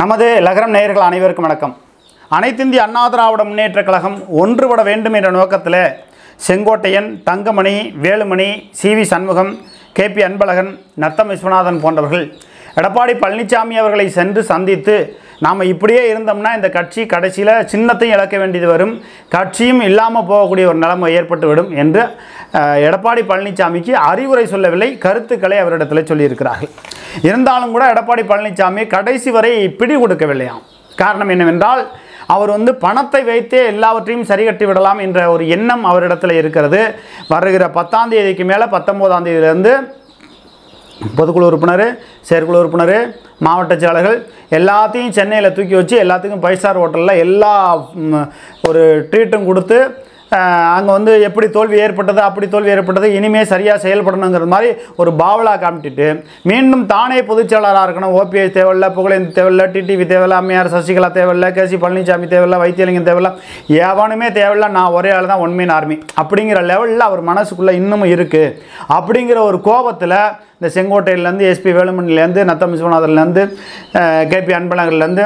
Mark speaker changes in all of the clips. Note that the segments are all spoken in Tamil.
Speaker 1: நமது லகரம் நேயர்கள் அனைவருக்கும் வணக்கம் அனைத்திந்திய அண்ணா திராவிட முன்னேற்றக் கழகம் ஒன்றுபட வேண்டும் என்ற நோக்கத்தில் Sengottaiyan Thangamani Velumani C V Shanmugam K P Anbazhagan Natham Viswanathan போன்றவர்கள் எடப்பாடி பழனிசாமி அவர்களை சென்று சந்தித்து நாம் இப்படியே இருந்தோம்னா இந்த கட்சி கடைசியில் சின்னத்தையும் இழக்க வேண்டியது வரும் கட்சியும் இல்லாமல் போகக்கூடிய ஒரு நிலைமை ஏற்பட்டுவிடும் என்று அஹ், எடப்பாடி பழனிசாமிக்கு அறிவுரை சொல்லவில்லை கருத்துக்களை அவரிடத்தில் சொல்லியிருக்கிறார்கள் இருந்தாலும் கூட எடப்பாடி பழனிசாமி கடைசி வரை பிடி கொடுக்கவில்லையாம் காரணம் என்னவென்றால் அவர் வந்து பணத்தை வைத்தே எல்லாவற்றையும் சரிகட்டி விடலாம் என்ற ஒரு எண்ணம் அவரிடத்தில் இருக்கிறது வருகிற பத்தாம் தேதிக்கு மேலே பத்தொம்போதாம் தேதியிலேருந்து பொதுக்குழு உறுப்பினர் செயற்குழு உறுப்பினர் மாவட்ட செயலர்கள் எல்லாத்தையும் சென்னையில் தூக்கி வச்சு எல்லாத்துக்கும் ஃபைவ் ஸ்டார் ஹோட்டலில் எல்லா ம், ஒரு ட்ரீட்டும் கொடுத்து அங்கே வந்து எப்படி தோல்வி ஏற்பட்டது அப்படி தோல்வி ஏற்பட்டது இனிமேல் சரியாக செயல்படணுங்கிற மாதிரி ஒரு பாவலா காமிச்சிட்டு மீண்டும் தானே பொதுச்செயலாளராக இருக்கணும் ஓபிஎஸ் தேவையில்ல புகழேந்தி தேவையில்ல டிடிவி தேவையில்ல அம்மையார் சசிகலா தேவையில்ல கேசி பழனிசாமி தேவையில்ல வைத்தியலிங்கம் தேவையில்ல எவனுமே தேவையில்ல நான் ஒரே ஆள் தான் ஒன்மீன் ஆர்மி அப்படிங்கிற லெவலில் அவர் மனசுக்குள்ளே இன்னமும் இருக்குது அப்படிங்கிற ஒரு கோபத்தில் இந்த செங்கோட்டையிலேருந்து எஸ்பி வேலுமணிலேருந்து நத்தம் விஸ்வநாதன்லேருந்து கேபி அன்பழகர்லேருந்து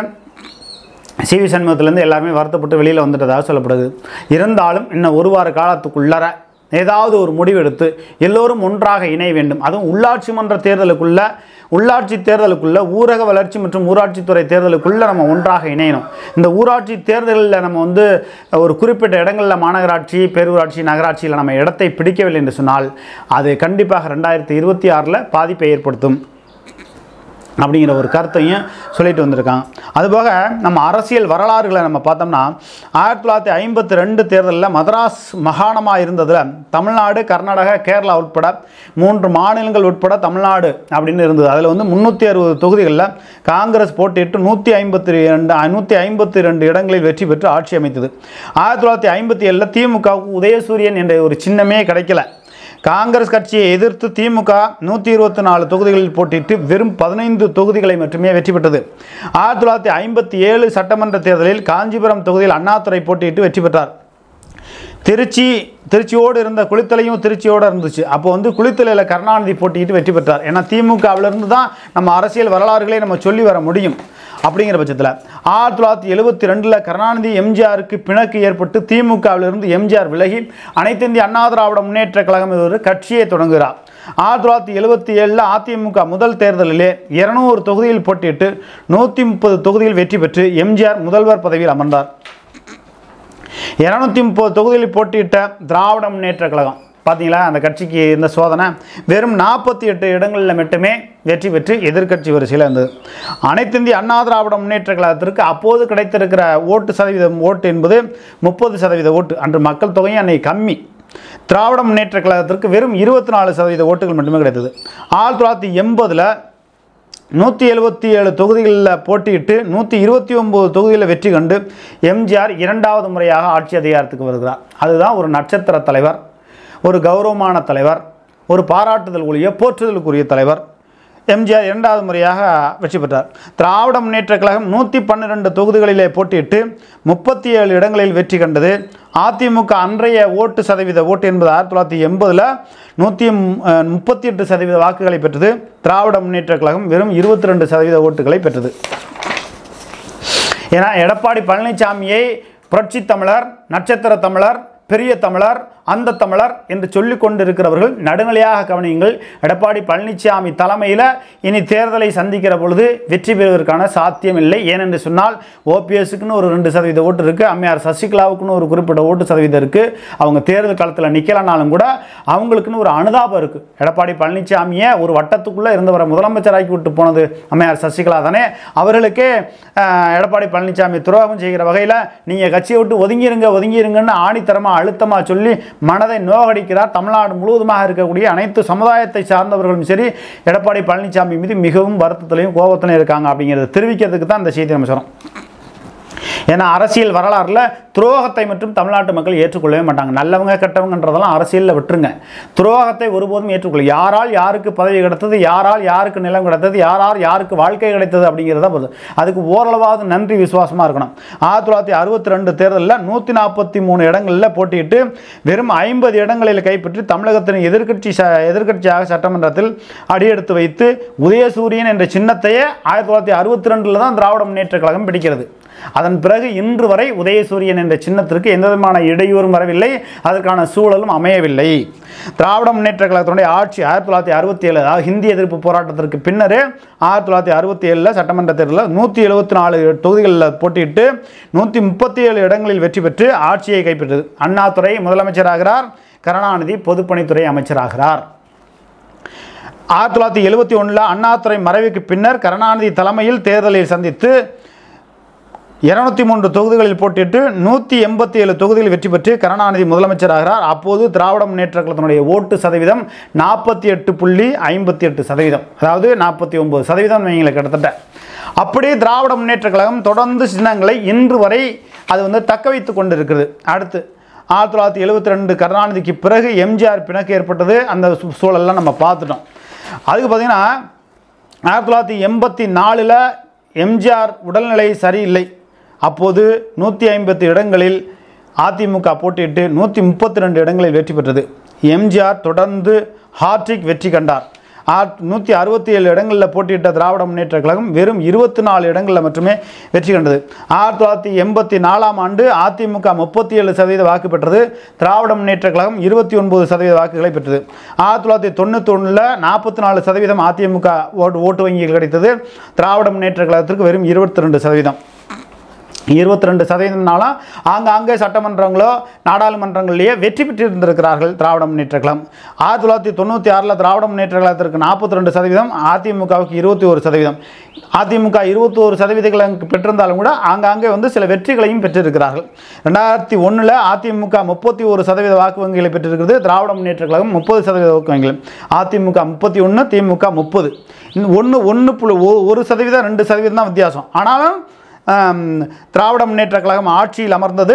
Speaker 1: சிவி சண்முகத்திலேருந்து எல்லாருமே வருத்தப்பட்டு வெளியில் வந்துட்டதாக சொல்லப்படுது இருந்தாலும் இன்னும் ஒரு வார காலத்துக்குள்ளர ஏதாவது ஒரு முடிவெடுத்து எல்லோரும் ஒன்றாக இணைய வேண்டும் அதுவும் உள்ளாட்சி மன்ற தேர்தலுக்குள்ள உள்ளாட்சி தேர்தலுக்குள்ள ஊரக வளர்ச்சி மற்றும் ஊராட்சித்துறை தேர்தலுக்குள்ள நம்ம ஒன்றாக இணையணும் இந்த ஊராட்சி தேர்தலில் நம்ம வந்து ஒரு குறிப்பிட்ட இடங்களில் மாநகராட்சி பேரூராட்சி நகராட்சியில் நம்ம இடத்தை பிடிக்கவில்லை என்று சொன்னால் அது கண்டிப்பாக ரெண்டாயிரத்தி இருபத்தி ஆறில் பாதிப்பை ஏற்படுத்தும் அப்படிங்கிற ஒரு கருத்தையும் சொல்லிட்டு வந்திருக்காங்க அதுபோக நம்ம அரசியல் வரலாறுகளை நம்ம பார்த்தோம்னா ஆயிரத்தி தொள்ளாயிரத்தி ஐம்பத்தி ரெண்டு தேர்தலில் மதராஸ் மாகாணமாக இருந்ததில் தமிழ்நாடு கர்நாடகா கேரளா உட்பட மூன்று மாநிலங்கள் உட்பட தமிழ்நாடு அப்படின்னு இருந்தது அதில் வந்து முந்நூற்றி அறுபது தொகுதிகளில் காங்கிரஸ் போட்டியிட்டு நூற்றி ஐம்பத்தி ரெண்டு நூற்றி ஐம்பத்தி ரெண்டு இடங்களில் வெற்றி பெற்று ஆட்சி அமைத்தது ஆயிரத்தி தொள்ளாயிரத்தி ஐம்பத்தி ஏழில் திமுகவுக்கு உதயசூரியன் என்ற ஒரு சின்னமே கிடைக்கல காங்கிரஸ் கட்சியை எதிர்த்து திமுக நூற்றி இருபத்தி நாலு தொகுதிகளில் போட்டியிட்டு வெறும் பதினைந்து தொகுதிகளை மட்டுமே வெற்றி பெற்றது ஆயிரத்தி தொள்ளாயிரத்தி ஐம்பத்தி ஏழு சட்டமன்ற தேர்தலில் காஞ்சிபுரம் தொகுதியில் அண்ணாதுரை போட்டியிட்டு வெற்றி பெற்றார் திருச்சி திருச்சியோடு இருந்த குளித்தலையும் திருச்சியோடு இருந்துச்சு அப்போ வந்து குளித்தலையில் கருணாநிதி போட்டியிட்டு வெற்றி பெற்றார் ஏன்னா திமுகவிலிருந்து தான் நம்ம அரசியல் வரலாறுகளை நம்ம சொல்லி வர முடியும் அப்படிங்கிற பட்சத்தில் ஆயிரத்தி தொள்ளாயிரத்தி எழுபத்தி ரெண்டில் கருணாநிதி எம்ஜிஆருக்கு பிணக்கு ஏற்பட்டு திமுகவிலிருந்து எம்ஜிஆர் விலகி அனைத்து இந்திய அண்ணா திராவிட முன்னேற்ற கழகம் என்ற ஒரு கட்சியை தொடங்குகிறார் ஆயிரத்தி தொள்ளாயிரத்தி எழுபத்தி ஏழில் அதிமுக முதல் தேர்தலிலே இருநூறு தொகுதியில் போட்டியிட்டு நூற்றி முப்பது தொகுதியில் வெற்றி பெற்று எம்ஜிஆர் முதல்வர் பதவியில் அமர்ந்தார் இரநூத்தி முப்பது தொகுதியில் போட்டியிட்ட திராவிட முன்னேற்ற கழகம் பார்த்தீங்களா அந்த கட்சிக்கு இந்த சோதனை வெறும் நாற்பத்தி எட்டு இடங்களில் மட்டுமே வெற்றி பெற்று எதிர்க்கட்சி வரிசையில் இருந்தது அனைத்து இந்திய அண்ணா திராவிட முன்னேற்ற கழகத்திற்கு அப்போது கிடைத்திருக்கிற ஓட்டு சதவீதம் ஓட்டு என்பது முப்பது சதவீத ஓட்டு அன்று மக்கள் தொகையும் அன்னைக்கு கம்மி திராவிட முன்னேற்ற கழகத்திற்கு வெறும் இருபத்தி நாலு சதவீத ஓட்டுகள் மட்டுமே கிடைத்தது ஆயிரத்தி தொள்ளாயிரத்தி எண்பதில் நூற்றி எழுபத்தி ஏழு தொகுதிகளில் போட்டியிட்டு நூற்றி இருபத்தி ஒம்பது தொகுதியில் வெற்றி கண்டு எம்ஜிஆர் இரண்டாவது முறையாக ஆட்சி அதிகாரத்துக்கு வருகிறார் அதுதான் ஒரு நட்சத்திர தலைவர் ஒரு கௌரவமான தலைவர் ஒரு பாராட்டுதலுக்குரிய போற்றுதலுக்குரிய தலைவர் எம்ஜிஆர் இரண்டாவது முறையாக வெற்றி பெற்றார் திராவிட முன்னேற்ற கழகம் நூற்றி பன்னிரெண்டு தொகுதிகளிலே போட்டியிட்டு முப்பத்தி ஏழு இடங்களில் வெற்றி கண்டது அதிமுக அன்றைய ஓட்டு சதவீத ஓட்டு என்பது ஆயிரத்தி தொள்ளாயிரத்தி எண்பதில் நூற்றி முப்பத்தி எட்டு சதவீத வாக்குகளை பெற்றது திராவிட முன்னேற்ற கழகம் வெறும் இருபத்தி ரெண்டு சதவீத ஓட்டுகளை பெற்றது ஏன்னா எடப்பாடி பழனிசாமியை புரட்சி தமிழர் நட்சத்திர தமிழர் பெரிய தமிழர் அந்த தமிழர் என்று சொல்லிக் கொண்டிருக்கிறவர்கள் நடுநிலையாக கவனியுங்கள் எடப்பாடி பழனிசாமி தலைமையில் இனி தேர்தலை சந்திக்கிற பொழுது வெற்றி பெறுவதற்கான சாத்தியம் இல்லை ஏனென்று சொன்னால் ஓபிஎஸ்க்குன்னு ஒரு ரெண்டு சதவீத ஓட்டு இருக்குது அம்மையார் சசிகலாவுக்குன்னு ஒரு குறிப்பிட்ட ஓட்டு சதவீதம் இருக்குது அவங்க தேர்தல் காலத்தில் நிற்கலனாலும் கூட அவங்களுக்குன்னு ஒரு அனுதாபம் இருக்குது எடப்பாடி பழனிசாமியை ஒரு வட்டத்துக்குள்ளே இருந்தவரை முதலமைச்சராக்கி விட்டு போனது அம்மையார் சசிகலா தானே அவர்களுக்கே அஹ், எடப்பாடி பழனிசாமி துரோகம் செய்கிற வகையில் நீங்கள் கட்சியை விட்டு ஒதுங்கிருங்க ஒதுங்கிருங்கன்னு ஆணித்தரமாக அழுத்தமாக சொல்லி மனதை நோகடிக்கிறார் தமிழ்நாடு முழுவதுமாக இருக்கக்கூடிய அனைத்து சமுதாயத்தை சார்ந்தவர்களும் சரி எடப்பாடி பழனிசாமி மீது மிகவும் வருத்தத்திலையும் கோபத்திலையும் இருக்காங்க அப்படிங்கிறத தெரிவிக்கிறதுக்கு தான் இந்த செய்தி நம்ம சொல்கிறோம் ஏன்னா அரசியல் வரலாறுல துரோகத்தை மட்டும் தமிழ்நாட்டு மக்கள் ஏற்றுக்கொள்ளவே மாட்டாங்க நல்லவங்க கெட்டவங்கன்றதெல்லாம் அரசியலில் விட்டுருங்க துரோகத்தை ஒருபோதும் ஏற்றுக்கொள்ள யாரால் யாருக்கு பதவி கிடைத்தது யாரால் யாருக்கு நிலம் கிடைத்தது யாரால் யாருக்கு வாழ்க்கை கிடைத்தது அப்படிங்கிறத போதும் அதுக்கு ஓரளவாவது நன்றி விசுவாசமாக இருக்கணும் ஆயிரத்தி தொள்ளாயிரத்தி அறுபத்தி ரெண்டு தேர்தலில் நூற்றி நாற்பத்தி மூணு இடங்களில் போட்டியிட்டு வெறும் ஐம்பது இடங்களில் கைப்பற்றி தமிழகத்தின் எதிர்க்கட்சி ச எதிர்க்கட்சியாக சட்டமன்றத்தில் அடியெடுத்து வைத்து உதயசூரியன் என்ற சின்னத்தையே ஆயிரத்தி தொள்ளாயிரத்தி அறுபத்தி ரெண்டில் தான் திராவிட முன்னேற்ற கழகம் பிடிக்கிறது அதன் பிறகு இன்று வரை உதயசூரியன் என்ற சின்னத்திற்கு எந்த விதமான இடையூறும் வரவில்லை அதற்கான சூழலும் அமையவில்லை திராவிட முன்னேற்ற கழகத்தினுடைய ஆட்சி ஆயிரத்தி தொள்ளாயிரத்தி அறுபத்தி ஏழு அதாவது ஹிந்தி எதிர்ப்பு போராட்டத்திற்கு பின்னரே ஆயிரத்தி தொள்ளாயிரத்தி அறுபத்தி ஏழில் சட்டமன்ற தேர்தலில் நூற்றி எழுபத்தி நாலு தொகுதிகளில் போட்டியிட்டு நூற்றி முப்பத்தி ஏழு இடங்களில் வெற்றி பெற்று ஆட்சியை கைப்பற்றது அண்ணாதுரை முதலமைச்சராகிறார் கருணாநிதி பொதுப்பணித்துறை அமைச்சராகிறார் ஆயிரத்தி தொள்ளாயிரத்தி எழுபத்தி ஒன்றில் அண்ணாதுரை மறைவுக்கு பின்னர் கருணாநிதி தலைமையில் தேர்தலில் சந்தித்து இருநூத்தி மூன்று தொகுதிகளில் போட்டியிட்டு நூற்றி எண்பத்தி ஏழு தொகுதிகளில் வெற்றி பெற்று கருணாநிதி முதலமைச்சராகிறார் அப்போது திராவிட முன்னேற்ற கழகத்தினுடைய ஓட்டு சதவீதம் நாற்பத்தி எட்டு புள்ளி ஐம்பத்தி எட்டு சதவீதம் அதாவது நாற்பத்தி ஒம்பது சதவீதம் வைங்கள கிட்டத்தட்ட அப்படி திராவிட முன்னேற்ற கழகம் தொடர்ந்து சின்னங்களை இன்று வரை அது வந்து தக்க வைத்து கொண்டு இருக்குது அடுத்து ஆயிரத்தி தொள்ளாயிரத்தி எழுபத்தி ரெண்டு கருணாநிதிக்கு பிறகு எம்ஜிஆர் பிணக்கு ஏற்பட்டது அந்த சூ- சூழல்லாம் நம்ம பார்த்துட்டோம் அதுக்கு பார்த்தீங்கன்னா ஆயிரத்தி தொள்ளாயிரத்தி எண்பத்தி நாலில் எம்ஜிஆர் உடல்நிலை சரியில்லை அப்போது நூற்றி ஐம்பத்து இடங்களில் அதிமுக போட்டியிட்டு நூற்றி முப்பத்தி ரெண்டு இடங்களில் வெற்றி பெற்றது எம்ஜிஆர் தொடர்ந்து ஹாட்ரிக் வெற்றி கண்டார் நூற்றி அறுபத்தி ஏழு இடங்களில் போட்டியிட்ட திராவிட முன்னேற்ற கழகம் வெறும் இருபத்தி நாலு இடங்களில் மட்டுமே வெற்றி கண்டது ஆயிரத்தி தொள்ளாயிரத்தி எண்பத்தி நாலாம் ஆண்டு அதிமுக முப்பத்தி ஏழு சதவீத வாக்கு பெற்றது திராவிட முன்னேற்ற கழகம் இருபத்தி ஒன்பது சதவீத வாக்குகளை பெற்றது ஆயிரத்தி தொள்ளாயிரத்தி தொண்ணூற்றி ஒன்றில் நாற்பத்தி நாலு சதவீதம் அதிமுக ஓட்டு ஓட்டு வங்கியில் கிடைத்தது திராவிட முன்னேற்ற கழகத்திற்கு வெறும் இருபத்தி ரெண்டு சதவீதம் இருபத்தி ரெண்டு சதவீதம்னாலும் ஆங்காங்கே சட்டமன்றங்களோ நாடாளுமன்றங்களிலேயே வெற்றி பெற்றிருந்திருக்கிறார்கள் திராவிட முன்னேற்ற கழகம் ஆயிரத்தி தொள்ளாயிரத்தி தொண்ணூற்றி ஆறில் திராவிட முன்னேற்ற கழகத்திற்கு நாற்பத்தி ரெண்டு சதவீதம் அதிமுகவுக்கு இருபத்தி ஒரு சதவீதம் அதிமுக இருபத்தி ஒரு சதவீதங்களை பெற்றிருந்தாலும் கூட ஆங்காங்கே வந்து சில வெற்றிகளையும் பெற்றிருக்கிறார்கள் ரெண்டாயிரத்தி ஒன்றில் அதிமுக முப்பத்தி ஒரு சதவீத வாக்கு வங்கிகளை பெற்றிருக்கிறது திராவிட முன்னேற்ற கழகம் முப்பது சதவீத வாக்கு வங்கிகள் அதிமுக முப்பத்தி ஒன்று திமுக முப்பது ஒன்று ஒன்று புள்ளி ஒரு- ஒரு சதவீதம் ரெண்டு சதவீதம் தான் வித்தியாசம் ஆனாலும் ஆம், திராவிட முன்னேற்ற கழகம் ஆட்சியில் அமர்ந்தது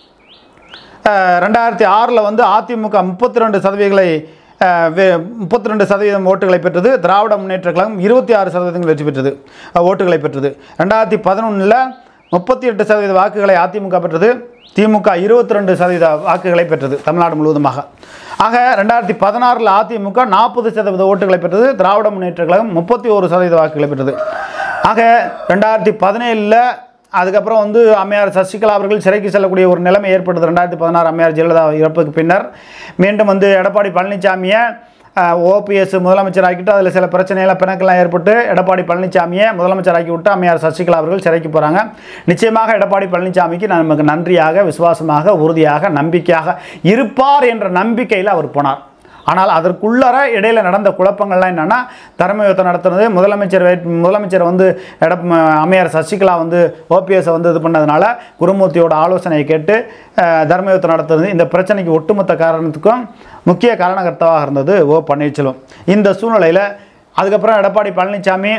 Speaker 1: அஹ், ரெண்டாயிரத்தி ஆறில் வந்து அதிமுக முப்பத்தி ரெண்டு சதவீதங்களை முப்பத்தி ரெண்டு சதவீதம் ஓட்டுகளை பெற்றது திராவிட முன்னேற்ற கழகம் இருபத்தி ஆறு சதவீதங்கள் வெற்றி பெற்றது அஹ், ஓட்டுகளை பெற்றது ரெண்டாயிரத்தி பதினொன்றில் முப்பத்தி எட்டு சதவீத வாக்குகளை அதிமுக பெற்றது திமுக இருபத்தி ரெண்டு சதவீத வாக்குகளை பெற்றது தமிழ்நாடு முழுவதுமாக ஆக ரெண்டாயிரத்தி பதினாறில் அதிமுக நாற்பது சதவீத ஓட்டுகளை பெற்றது திராவிட முன்னேற்ற கழகம் முப்பத்தி ஒரு சதவீத வாக்குகளை பெற்றது ஆக ரெண்டாயிரத்தி பதினேழில் அதுக்கப்புறம் வந்து அம்மையார் சசிகலா அவர்கள் சிறைக்கு செல்லக்கூடிய ஒரு நிலைமை ஏற்பட்டது ரெண்டாயிரத்தி பதினாறு அம்மையார் ஜெயலலிதா இறப்புக்கு பின்னர் மீண்டும் வந்து எடப்பாடி பழனிசாமியை ஓபிஎஸ் முதலமைச்சராக்கிட்டு அதில் சில பிரச்சனைகள் பிணக்கெல்லாம் ஏற்பட்டு எடப்பாடி பழனிசாமியை முதலமைச்சராக்கி விட்டு அம்மையார் சசிகலா அவர்கள் சிறைக்கு போகிறாங்க நிச்சயமாக எடப்பாடி பழனிசாமிக்கு நமக்கு நன்றியாக விசுவாசமாக உறுதியாக நம்பிக்கையாக இருப்பார் என்ற நம்பிக்கையில் அவர் போனார் ஆனால் அதற்குள்ளர இடையில நடந்த குழப்பங்கள்லாம் என்னன்னா தர்மயுத்தம் நடத்துனது முதலமைச்சர் வேட்- முதலமைச்சர் வந்து எடப் அம்மையார் சசிகலா வந்து ஓபிஎஸ் வந்து இது பண்ணதுனால குருமூர்த்தியோட ஆலோசனையை கேட்டு அஹ், தர்மயுத்தம் நடத்துனது இந்த பிரச்சனைக்கு ஒட்டுமொத்த காரணத்துக்கும் முக்கிய காரணகர்த்தாவாக இருந்தது ஓ பன்னீர்செல்வம் இந்த சூழ்நிலையில் அதுக்கப்புறம் எடப்பாடி பழனிசாமி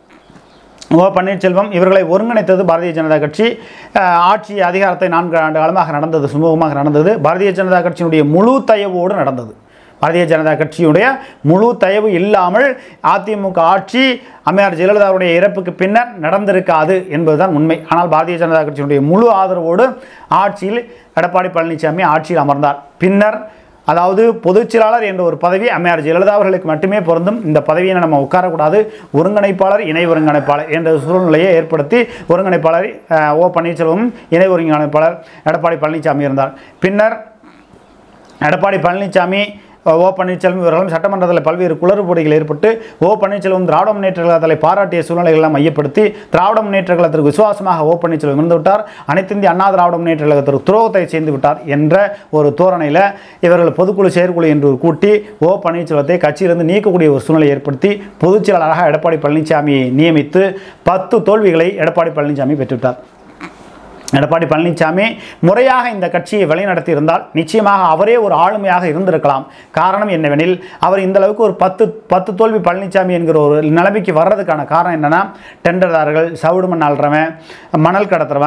Speaker 1: ஓ பன்னீர்செல்வம் இவர்களை ஒருங்கிணைத்தது பாரதிய ஜனதா கட்சி அஹ், ஆட்சி அதிகாரத்தை நான்கு ஆண்டு காலமாக நடந்தது சுமூகமாக நடந்தது பாரதிய ஜனதா கட்சியினுடைய முழு தயவோடு நடந்தது பாரதிய ஜனதா கட்சியுடைய முழு தயவு இல்லாமல் அதிமுக ஆட்சி அம்மையார் ஜெயலலிதாவுடைய இறப்புக்கு பின்னர் நடந்திருக்காது என்பதுதான் உண்மை ஆனால் பாரதிய ஜனதா கட்சியினுடைய முழு ஆதரவோடு ஆட்சியில் எடப்பாடி பழனிசாமி ஆட்சியில் அமர்ந்தார் பின்னர் அதாவது பொதுச் செயலாளர் என்ற ஒரு பதவி அம்மையார் ஜெயலலிதா அவர்களுக்கு மட்டுமே பொருந்தும் இந்த பதவியை நம்ம உட்காரக்கூடாது ஒருங்கிணைப்பாளர் இணை ஒருங்கிணைப்பாளர் என்ற சூழ்நிலையை ஏற்படுத்தி ஒருங்கிணைப்பாளர் அஹ், ஓ பன்னீர்செல்வம் இணை ஒருங்கிணைப்பாளர் எடப்பாடி பழனிசாமி இருந்தார் பின்னர் எடப்பாடி பழனிசாமி ஓ பன்னீர்செல்வம் இவர்களும் சட்டமன்றத்தில் பல்வேறு குளறுபடிகள் ஏற்பட்டு ஓ பன்னீர்செல்வம் திராவிட முன்னேற்ற கழகத்தை பாராட்டிய சூழ்நிலைகளெல்லாம் மையப்படுத்தி திராவிட முன்னேற்ற கழகத்திற்கு விசுவாசமாக ஓ பன்னீர்செல்வம் இருந்து விட்டார் அனைத்து இந்திய அண்ணா திராவிட முன்னேற்ற கழகத்திற்கு துரோகத்தை செய்து விட்டார் என்ற ஒரு தோரணையில் இவர்கள் பொதுக்குழு செயற்குழு என்று கூட்டி ஓ பன்னீர்செல்வத்தை கட்சியிலிருந்து நீக்கக்கூடிய ஒரு சூழ்நிலை ஏற்படுத்தி பொதுச் செயலாளராக எடப்பாடி பழனிசாமியை நியமித்து பத்து தோல்விகளை எடப்பாடி பழனிசாமி பெற்றுவிட்டார் எடப்பாடி பழனிசாமி முறையாக இந்த கட்சியை வழிநடத்தி இருந்தால் நிச்சயமாக அவரே ஒரு ஆளுமையாக இருந்திருக்கலாம் காரணம் என்னவெனில் அவர் இந்த அளவுக்கு ஒரு பத்து பத்து தோல்வி பழனிசாமி என்கிற ஒரு நிலைமைக்கு வர்றதுக்கான காரணம் என்னன்னா டெண்டர்தாரர்கள் சவுடு மண் அள்ளுறவன் மணல் கடத்துறவன்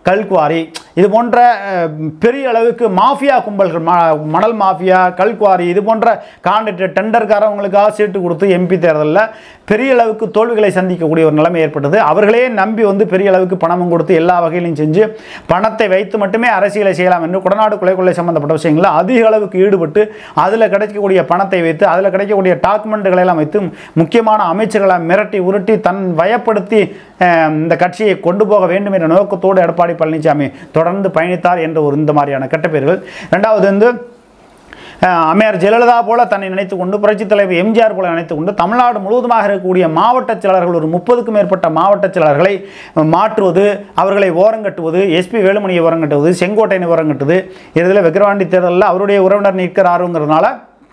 Speaker 1: கல்குவாரி இது போன்ற அஹ், பெரிய அளவுக்கு மாஃபியா கும்பல்கள் ம- மணல் மாஃபியா கல்குவாரி இது போன்ற கான்ட்ராக்ட் டெண்டர்காரவங்களுக்காக சீட்டு கொடுத்து எம்பி தேர்தலில் பெரிய அளவுக்கு தோல்விகளை சந்திக்கக்கூடிய ஒரு நிலைமை ஏற்பட்டது அவர்களே நம்பி வந்து பெரிய அளவுக்கு பணமும் கொடுத்து எல்லா வகையிலையும் செஞ்சு பணத்தை வைத்து மட்டுமே அரசியலை செய்யலாம் என்று குடநாடு கொலை கொள்ளை சம்பந்தப்பட்ட விஷயங்களில் அதிக அளவுக்கு ஈடுபட்டு அதில் கிடைக்கக்கூடிய பணத்தை வைத்து அதில் கிடைக்கக்கூடிய டாக்குமெண்ட்டுகளை எல்லாம் வைத்து முக்கியமான அமைச்சர்களை மிரட்டி உருட்டி தன் வயப்படுத்தி அஹ், இந்த கட்சியை கொண்டு போக வேண்டும் என்ற நோக்கத்தோடு எடப்பாடி பழனிசாமி தொடர்ந்து பயணித்தார் என்ற ஒரு இந்த மாதிரியான கெட்டப்பேர்கள் ரெண்டாவது வந்து அஹ், அம்மையார் ஜெயலலிதா போல தன்னை நினைத்து கொண்டு புரட்சித் தலைவர் எம்ஜிஆர் போல நினைத்து கொண்டு தமிழ்நாடு முழுவதுமாக இருக்கக்கூடிய மாவட்ட செயலாளர்கள் ஒரு முப்பதுக்கும் மேற்பட்ட மாவட்ட செயலாளர்களை மாற்றுவது அவர்களை ஓரங்கட்டுவது எஸ்பி வேலுமணியை ஓரங்கட்டுவது செங்கோட்டையனை ஓரங்கட்டுவது இதில் விக்கிரவாண்டி தேர்தலில் அவருடைய உறவினர் நிற்கிறாருங்கிறதுனால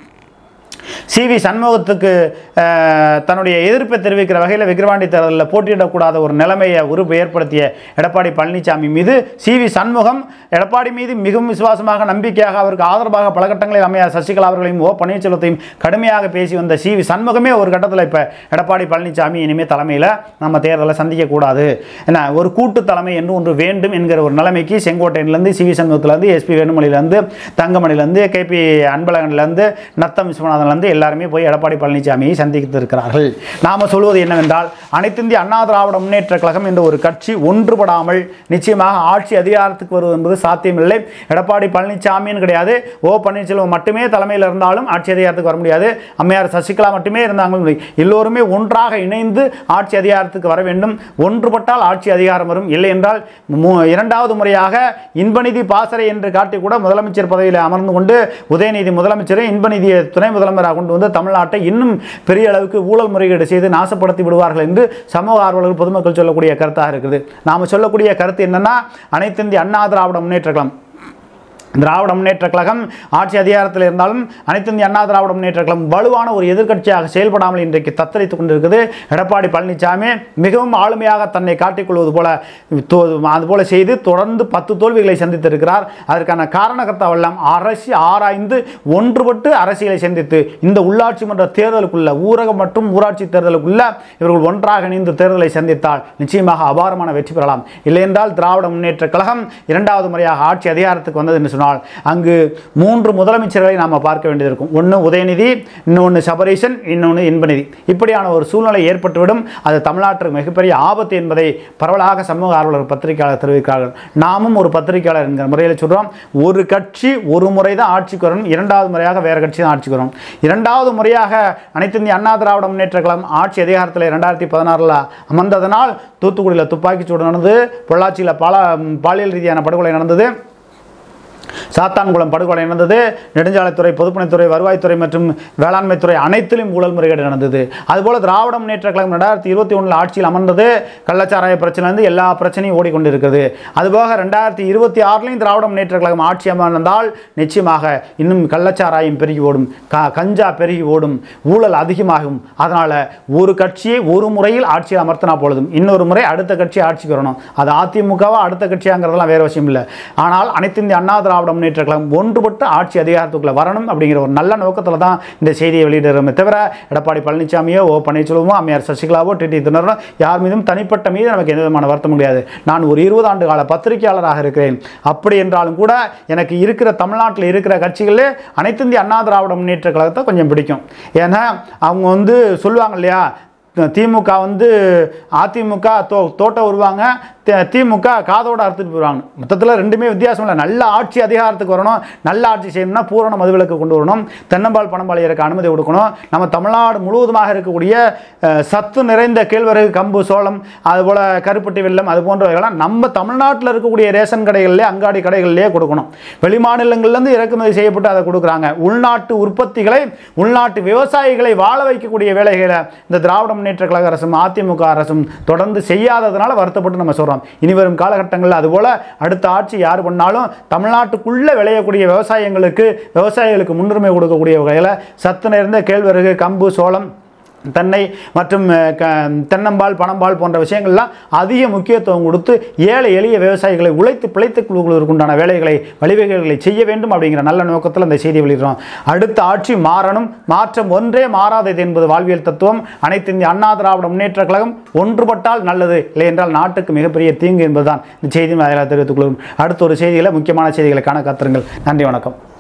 Speaker 1: சி வி சண்முகத்துக்கு அஹ், தன்னுடைய எதிர்ப்பை தெரிவிக்கிற வகையில் விக்கிரவாண்டி தேர்தலில் போட்டியிடக்கூடாத ஒரு நிலைமையை உருவு ஏற்படுத்திய எடப்பாடி பழனிசாமி மீது சி வி சண்முகம் எடப்பாடி மீது மிகவும் விசுவாசமாக நம்பிக்கையாக அவருக்கு ஆதரவாக பல கட்டங்களில் அம்மையார் சசிகலா அவர்களையும் ஓ பன்னீர்செல்வத்தையும் கடுமையாக பேசி வந்த சி வி சண்முகமே ஒரு கட்டத்தில் இப்போ எடப்பாடி பழனிசாமி இனிமேல் தலைமையில் நம்ம தேர்தலை சந்திக்கக்கூடாது என்ன ஒரு கூட்டு தலைமை என்று ஒன்று வேண்டும் என்கிற ஒரு நிலைமைக்கு செங்கோட்டையிலேருந்து சி வி சண்முகத்திலேருந்து எஸ்பி வேணுமணிலேருந்து தங்கமணிலேருந்து கேபி அன்பழகன்லேருந்து நத்தம் விஸ்வநாதன்லேருந்து எல்லாருமே போய் எடப்பாடி பழனிசாமியை சந்தித்திருக்கிறார்கள் நாம் சொல்வது என்னவென்றால் அனைத்திந்திய அண்ணா திராவிட முன்னேற்ற கழகம் என்ற ஒரு கட்சி ஒன்றுபடாமல் நிச்சயமாக ஆட்சி அதிகாரத்துக்கு வருவது என்பது சாத்தியமில்லை எடப்பாடி பழனிசாமின்னு கிடையாது ஓ பன்னீர்செல்வம் மட்டுமே தலைமையில் இருந்தாலும் ஆட்சி அதிகாரத்துக்கு வர முடியாது அம்மையார் சசிகலா மட்டுமே இருந்தாங்களும் இல்லை. எல்லோருமே ஒன்றாக இணைந்து ஆட்சி அதிகாரத்துக்கு வர வேண்டும் ஒன்றுபட்டால் ஆட்சி அதிகாரம் வரும் இல்லை என்றால் மூ- இரண்டாவது முறையாக இன்பநிதி பாசறை என்று காட்டி கூட முதலமைச்சர் பதவியில் அமர்ந்து கொண்டு உதயநிதி முதலமைச்சரை இன்பநிதியை துணை முதலமைச்சராக கொண்டு வந்து தமிழ்நாட்டை இன்னும் பெரிய அளவுக்கு ஊழல் முறைகேடு செய்து நாசப்படுத்தி விடுவார்கள் என்று சமூக ஆர்வலர்கள் பொதுமக்கள் சொல்லக்கூடிய கருத்தாக இருக்குது நாம் சொல்லக்கூடிய கருத்து என்னன்னா அனைத்து இந்திய அண்ணா திராவிட முன்னேற்ற கழகம் திராவிட முன்னேற்ற கழகம் ஆட்சி அதிகாரத்தில் இருந்தாலும் அனைத்து இந்திய அண்ணா திராவிட முன்னேற்ற கழகம் வலுவான ஒரு எதிர்க்கட்சியாக செயல்படாமல் இன்றைக்கு தத்தளித்துக் கொண்டிருக்குது எடப்பாடி பழனிசாமி மிகவும் ஆளுமையாக தன்னை காட்டிக்கொள்வது போல தோ- அதுபோல செய்து தொடர்ந்து பத்து தோல்விகளை சந்தித்திருக்கிறார் அதற்கான காரணகர்த்தாவெல்லாம் அரசு ஆராய்ந்து ஒன்றுபட்டு அரசியலை சந்தித்து இந்த உள்ளாட்சி மன்ற தேர்தலுக்குள்ள ஊரக மற்றும் ஊராட்சி தேர்தலுக்குள்ள இவர்கள் ஒன்றாக இணைந்து தேர்தலை சந்தித்தால் நிச்சயமாக அபாரமான வெற்றி பெறலாம் இல்லையென்றால் திராவிட முன்னேற்ற கழகம் இரண்டாவது முறையாக ஆட்சி அதிகாரத்துக்கு வந்தது என்று சொன்னால் அங்கு மூன்று முதலமைச்சர்களை நாம் பார்க்க வேண்டியது இருக்கும் ஒன்று உதயநிதி இன்னொன்று சபரீசன் இன்னொன்று இன்பநிதி இப்படியான ஒரு சூழ்நிலை ஏற்பட்டுவிடும் அது தமிழ்நாட்டிற்கு மிகப்பெரிய ஆபத்து என்பதை பரவலாக சமூக ஆர்வலர் பத்திரிகையாளர் தெரிவிக்கிறார்கள் நாமும் ஒரு பத்திரிகையாளர் என்கிற முறையில் சொல்கிறோம் ஒரு கட்சி ஒரு முறை தான் ஆட்சிக்கு வரும் இரண்டாவது முறையாக வேறு கட்சி தான் ஆட்சிக்கு வரும் இரண்டாவது முறையாக அனைத்து இந்திய அண்ணா திராவிட முன்னேற்ற கழகம் ஆட்சி அதிகாரத்தில் இரண்டாயிரத்தி பதினாறில் அமர்ந்ததனால் தூத்துக்குடியில் துப்பாக்கிச்சூடு நடந்தது பொள்ளாச்சியில் பல பாலியல் ரீதியான படுகொலை நடந்தது சாத்தான்குளம் படுகொலை நடந்தது நெடுஞ்சாலைத்துறை பொதுப்பணித்துறை வருவாய்த்துறை மற்றும் வேளாண்மைத்துறை அனைத்திலும் ஊழல் முறைகேடு நடந்தது அதுபோல திராவிட முன்னேற்ற கழகம் ரெண்டாயிரத்தி இருபத்தி ஒன்றில் ஆட்சியில் அமர்ந்தது கள்ளச்சாராய பிரச்சனைலேருந்து எல்லா பிரச்சனையும் ஓடிக்கொண்டிருக்கிறது அதுபோக ரெண்டாயிரத்தி இருபத்தி ஆறுலையும் திராவிட முன்னேற்ற கழகம் ஆட்சி அமர்ந்தால் நிச்சயமாக இன்னும் கள்ளச்சாராயம் பெருகி ஓடும் க கஞ்சா பெருகி ஓடும் ஊழல் அதிகமாகும் அதனால் ஒரு கட்சியை ஒரு முறையில் ஆட்சியில் அமர்த்தினா பொழுதும் இன்னொரு முறை அடுத்த கட்சி ஆட்சிக்கு வரணும் அது அதிமுகவா அடுத்த கட்சியாங்கிறதெல்லாம் வேறு விஷயம் இல்லை ஆனால் அனைத்து இந்திய அண்ணா திராவிட முன்னேற்ற கழகம் ஒன்றுபட்டு ஆட்சி அதிகாரத்துக்குள்ள வரணும் அப்படிங்கிற ஒரு நல்ல நோக்கத்தில் தான் இந்த செய்தியை வெளியிடுறோமே தவிர எடப்பாடி பழனிசாமியோ ஓ பன்னீர்செல்வமோ அம்மையார் சசிகலாவோ டிடி தினரோ யார் மீதும் தனிப்பட்ட மீது நமக்கு எந்த விதமான வருத்தம் கிடையாது நான் ஒரு இருபது ஆண்டு கால பத்திரிகையாளராக இருக்கிறேன் அப்படி என்றாலும் கூட எனக்கு இருக்கிற தமிழ்நாட்டில் இருக்கிற கட்சிகளே அனைத்து இந்திய அண்ணா திராவிட முன்னேற்ற கழகத்தை கொஞ்சம் பிடிக்கும் ஏன்னா அவங்க வந்து சொல்லுவாங்க இல்லையா திமுக வந்து அதிமுக தோ தோட்டம் வருவாங்க தி- திமுக காதோட அறுத்துட்டு போயிடுவாங்க மொத்தத்தில் ரெண்டுமே வித்தியாசம் இல்லை நல்ல ஆட்சி அதிகாரத்துக்கு வரணும் நல்ல ஆட்சி செய்யணும்னா பூரண மதுவிலக்கு கொண்டு வரணும் தென்னம்பால் பணம்பால் இறக்க அனுமதி கொடுக்கணும் நம்ம தமிழ்நாடு முழுவதுமாக இருக்கக்கூடிய அஹ், சத்து நிறைந்த கேழ்வரகு கம்பு சோளம் அதுபோல் கருப்பட்டி வெல்லம் அது போன்றவைகள்லாம் நம்ம தமிழ்நாட்டில் இருக்கக்கூடிய ரேஷன் கடைகள்லேயே அங்காடி கடைகள்லேயே கொடுக்கணும் வெளிமாநிலங்கள்லேருந்து இறக்குமதி செய்யப்பட்டு அதை கொடுக்குறாங்க உள்நாட்டு உற்பத்திகளை உள்நாட்டு விவசாயிகளை வாழ வைக்கக்கூடிய வேலைகளை இந்த திராவிட முன்னேற்ற கழக அரசும் அதிமுக அரசும் தொடர்ந்து செய்யாததுனால வருத்தப்பட்டு நம்ம சொல்கிறோம் இனி வரும் காலகட்டங்களில் அதுபோல் அடுத்த ஆட்சி யார் பண்ணாலும் தமிழ்நாட்டுக்குள்ளே விளையக்கூடிய விவசாயங்களுக்கு விவசாயிகளுக்கு முன்னுரிமை கொடுக்கக்கூடிய வகையில் சத்து நிறைந்த கேழ்வரகு கம்பு சோளம் தென்னை மற்றும் அஹ், க- தென்னம்பால் பனம்பால் போன்ற விஷயங்கள்லாம் அதிக முக்கியத்துவம் கொடுத்து ஏழை எளிய விவசாயிகளை உழைத்து பிழைத்துக் கொள்வதற்குண்டான வேலைகளை வழிவகைகளை செய்ய வேண்டும் அப்படிங்கிற நல்ல நோக்கத்தில் இந்த செய்தி வெளியிடுறோம் அடுத்த ஆட்சி மாறணும் மாற்றம் ஒன்றே மாறாதது என்பது வாழ்வியல் தத்துவம் அனைத்து இந்திய அண்ணா திராவிட முன்னேற்ற கழகம் ஒன்றுபட்டால் நல்லது இல்லை என்றால் நாட்டுக்கு மிகப்பெரிய தீங்கு என்பதுதான் இந்த செய்தியின் வாயிலாக தெரிவித்துக் கொள்கிறோம் அடுத்த ஒரு செய்தியில் முக்கியமான செய்திகளை காண காத்திருங்கள் நன்றி வணக்கம்